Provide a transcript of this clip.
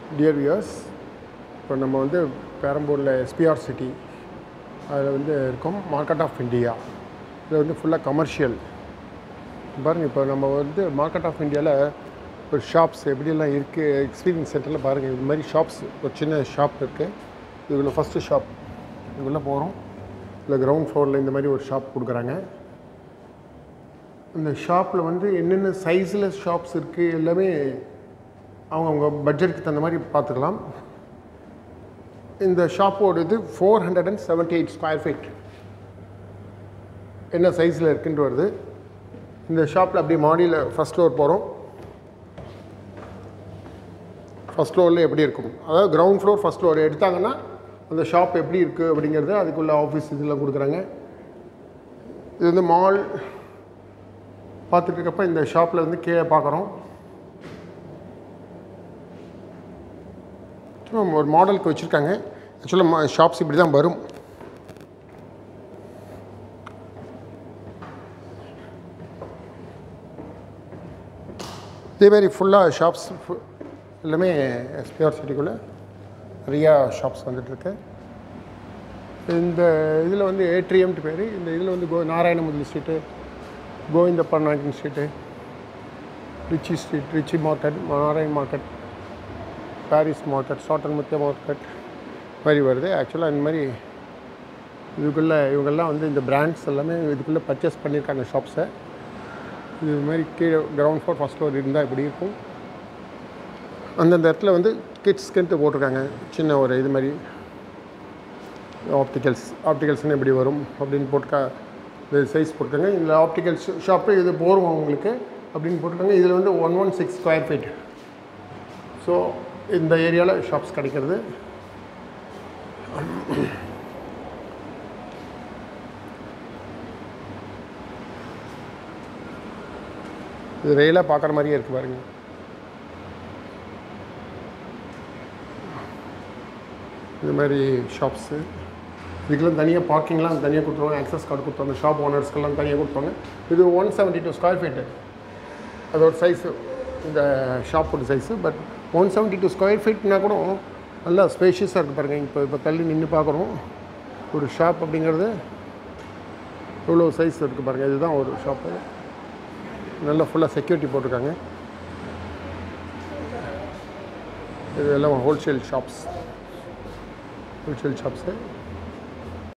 dear wears இப்போ நம்ம வந்து பெரம்பூரில் எஸ்பிஆர் சிட்டி அதில் வந்து இருக்கோம் மார்க்கெட் ஆஃப் இந்தியா இது வந்து ஃபுல்லாக கமர்ஷியல் பாருங்கள் இப்போ நம்ம வந்து மார்க்கெட் ஆஃப் இந்தியாவில் ஒரு ஷாப்ஸ் எப்படியெல்லாம் இருக்குது எக்ஸ்பீரியன்ஸ் சென்டரில் பாருங்கள் இது மாதிரி ஷாப்ஸ் ஒரு சின்ன ஷாப் இருக்குது இதுக்குள்ள ஃபஸ்ட்டு ஷாப் இதுக்குள்ளே போகிறோம் இல்லை கிரவுண்ட் ஃப்ளோரில் இந்த மாதிரி ஒரு ஷாப் கொடுக்குறாங்க இந்த ஷாப்பில் வந்து என்னென்ன சைஸில் ஷாப்ஸ் இருக்குது எல்லாமே அவங்கவுங்க பட்ஜெட்டுக்கு தகுந்த மாதிரி பார்த்துக்கலாம் இந்த ஷாப்போட இது four hundred and seventy eight square feet என்ன சைஸில் இருக்குன்ட்டு வருது இந்த ஷாப்பில் அப்படியே மாடியில் ஃபஸ்ட் ஃப்ளோர் போகிறோம் ஃபஸ்ட் ஃப்ளோரில் எப்படி இருக்கும் அதாவது கிரவுண்ட் ஃப்ளோர் ஃபஸ்ட் ஃப்ளோர் எடுத்தாங்கன்னா அந்த ஷாப் எப்படி இருக்குது அப்படிங்கிறது அதுக்குள்ள ஆஃபீஸ் இதெல்லாம் கொடுக்குறாங்க இது வந்து மால் பார்த்துட்டு இருக்கப்ப இந்த ஷாப்பில் வந்து கீழே பார்க்குறோம் சும்மா ஒரு மாடலுக்கு வச்சுருக்காங்க ஆக்சுவலாக ஷாப்ஸ் இப்படி தான் வரும் இதே மாதிரி ஃபுல்லாக ஷாப்ஸ் எல்லாமே எஸ்பிஆர் சிட்டிக்குள்ளே நிறையா ஷாப்ஸ் வந்துட்டுருக்கு இந்த இதில் வந்து ஏட்ரியம்ட்டு பேர் இந்த இதில் வந்து கோ Narayanamudali street Govindappa Naicken street Ritchie street Ritchie market Narayan market Paris market சாட்டன் முத்திய மார்க்கெட் மாதிரி வருது ஆக்சுவலாக இந்த மாதிரி இதுக்குள்ளே இவங்கெல்லாம் வந்து இந்த பிராண்ட்ஸ் எல்லாமே இதுக்குள்ளே பர்ச்சேஸ் பண்ணியிருக்காங்க ஷாப்ஸை இது மாதிரி கீழே கிரவுண்ட் ஃப்ளோர் ஃபஸ்ட் ஃப்ளோர் இருந்தால் இப்படி இருக்கும் அந்தந்த இடத்துல வந்து கிட்ஸ்க்குன்ட்டு போட்டிருக்காங்க சின்ன ஒரு இது மாதிரி ஆப்டிகல்ஸ் ஆப்டிகல்ஸ்னு எப்படி வரும் அப்படின்னு போட்டுக்கா இது சைஸ் போட்டிருக்காங்க இதில் ஆப்டிகல்ஸ் ஷாப்பு இது போரும் உங்களுக்கு அப்படின்னு போட்டிருக்காங்க இதில் வந்து one one six square feet so இந்த ஏரியாவில் ஷாப்ஸ் கிடைக்கிறது இது ரெயிலாக பார்க்குற மாதிரியே இருக்குது பாருங்க இது மாதிரி ஷாப்ஸு இதுக்கெல்லாம் தனியாக பார்க்கிங்லாம் தனியாக கொடுத்துருவாங்க ஆக்சஸ் கார்டு கொடுத்தாங்க ஷாப் ஓனர்ஸ்க்கெல்லாம் தனியாக கொடுப்பாங்க இது one seventy two square feet அதோட சைஸு இந்த ஷாப்போட size but one seventy two square ஃபீட்னா கூட நல்லா ஸ்பேஷியஸாக இருக்குது பாருங்கள் இப்போ இப்போ தள்ளி நின்று பார்க்குறோம் ஒரு ஷாப் அப்படிங்கிறது இவ்வளோ சைஸ் இருக்குது பாருங்கள் இதுதான் ஒரு ஷாப்பு நல்லா ஃபுல்லாக செக்யூரிட்டி போட்டிருக்காங்க இது எல்லாம் ஹோல்சேல் ஷாப்ஸ் ஹோல்சேல் ஷாப்ஸு